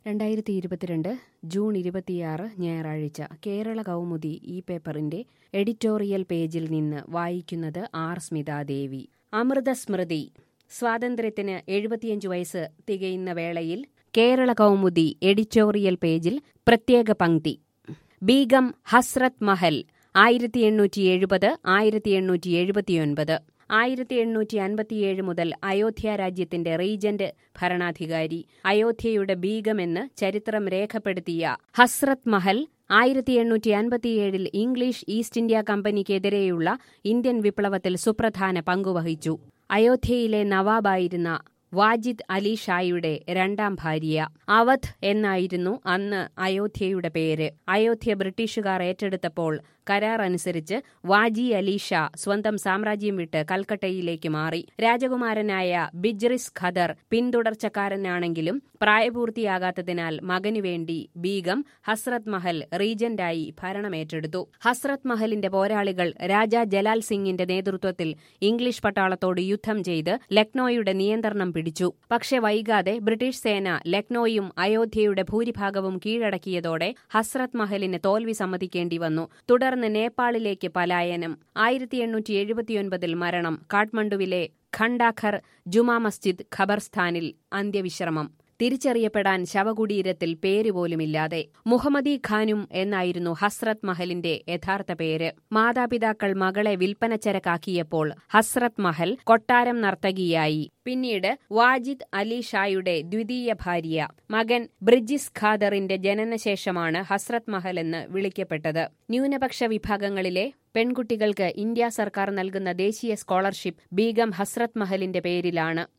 രണ്ടായിരത്തി ഇരുപത്തിരണ്ട് ജൂൺ ഇരുപത്തിയാറ് ഞായറാഴ്ച കേരള കൗമുദി ഈ പേപ്പറിന്റെ എഡിറ്റോറിയൽ പേജിൽ നിന്ന് വായിക്കുന്നത് ആർ സ്മിതാദേവി അമൃതസ്മൃതി സ്വാതന്ത്ര്യത്തിന് എഴുപത്തിയഞ്ച് വയസ്സ് തികയുന്ന വേളയിൽ കേരള കൗമുദി എഡിറ്റോറിയൽ പേജിൽ പ്രത്യേക പങ്ക്തി ബീഗം ഹസ്രത് മഹൽ ആയിരത്തി എണ്ണൂറ്റി എഴുപത് ആയിരത്തി എണ്ണൂറ്റി എഴുപത്തിയൊൻപത് ആയിരത്തി എണ്ണൂറ്റി അൻപത്തിയേഴ് മുതൽ അയോധ്യ രാജ്യത്തിന്റെ റീജന്റ് ഭരണാധികാരി അയോധ്യയുടെ ബീഗമെന്ന് ചരിത്രം രേഖപ്പെടുത്തിയ ഹസ്രത് മഹൽ ആയിരത്തി എണ്ണൂറ്റി അൻപത്തിയേഴിൽ ഇംഗ്ലീഷ് ഈസ്റ്റ് ഇന്ത്യ കമ്പനിക്കെതിരെയുള്ള ഇന്ത്യൻ വിപ്ലവത്തിൽ സുപ്രധാന പങ്കുവഹിച്ചു അയോധ്യയിലെ നവാബായിരുന്ന വാജിദ് അലി ഷായുടെ രണ്ടാം ഭാര്യ അവധ് എന്നായിരുന്നു അന്ന് അയോധ്യയുടെ പേര് അയോധ്യ ബ്രിട്ടീഷുകാർ ഏറ്റെടുത്തപ്പോൾ കരാർ അനുസരിച്ച് വാജി അലി ഷാ സ്വന്തം സാമ്രാജ്യം വിട്ട് കൽക്കട്ടയിലേക്ക് മാറി രാജകുമാരനായ ബിജ്റിസ് ഖദർ പിന്തുടർച്ചക്കാരനാണെങ്കിലും പ്രായപൂർത്തിയാകാത്തതിനാൽ മകനു വേണ്ടി ബീഗം ഹസ്രത് മഹൽ റീജന്റായി ഭരണമേറ്റെടുത്തു ഹസ്രത് മഹലിന്റെ പോരാളികൾ രാജ ജലാൽ സിംഗിന്റെ നേതൃത്വത്തിൽ ഇംഗ്ലീഷ് പട്ടാളത്തോട് യുദ്ധം ചെയ്ത് ലക്നോയുടെ നിയന്ത്രണം പിടിച്ചു പക്ഷെ വൈകാതെ ബ്രിട്ടീഷ് സേന ലക്നോയും അയോധ്യയുടെ ഭൂരിഭാഗവും കീഴടക്കിയതോടെ ഹസ്രത് മഹലിന് തോൽവി സമ്മതിക്കേണ്ടി വന്നു തുടർന്ന് നേപ്പാളിലേക്ക് പലായനം ആയിരത്തി എണ്ണൂറ്റി എഴുപത്തിയൊൻപതിൽ മരണം കാഠ്മണ്ഡുവിലെ ഖണ്ടാഖർ ജുമാ മസ്ജിദ് ഖബർസ്ഥാനിൽ അന്ത്യവിശ്രമം തിരിച്ചറിയപ്പെടാൻ ശവകുടീരത്തിൽ പേരുപോലുമില്ലാതെ മുഹമ്മദി ഖാനും എന്നായിരുന്നു ഹസ്രത് മഹലിന്റെ യഥാർത്ഥ പേര് മാതാപിതാക്കൾ മകളെ വിൽപ്പനച്ചരക്കാക്കിയപ്പോൾ ഹസ്രത് മഹൽ കൊട്ടാരം നർത്തകിയായി പിന്നീട് വാജിദ് അലി ഷായുടെ ദ്വിതീയ ഭാര്യ മകൻ ബ്രിജിസ് ഖാദറിന്റെ ജനനശേഷമാണ് ഹസ്രത് മഹൽ എന്ന് വിളിക്കപ്പെട്ടത് ന്യൂനപക്ഷ വിഭാഗങ്ങളിലെ പെൺകുട്ടികൾക്ക് ഇന്ത്യ സർക്കാർ നൽകുന്ന ദേശീയ സ്കോളർഷിപ്പ് ബീഗം ഹസ്രത് മഹലിന്റെ പേരിലാണ്